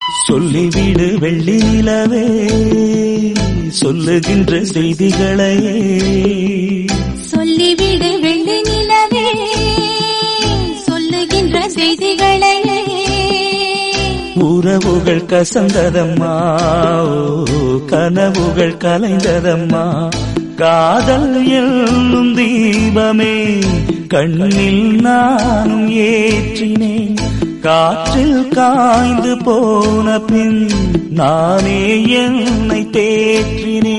சொல்லிவிடு வெள்ளி நிலவே சொல்லுகின்ற செய்திகளையே சொல்லிவிடு வெள்ளி நிலவே சொல்லுகின்ற செய்திகளை உறவுகள் கசந்ததம்மா ஓ, கனவுகள் கலைந்ததம்மா காதல் என்னும் தீபமே கண்ணில் நானும் ஏற்றினேன் காற்றில் காய்ந்து போன பின் நானே என்னை தேற்றினேன்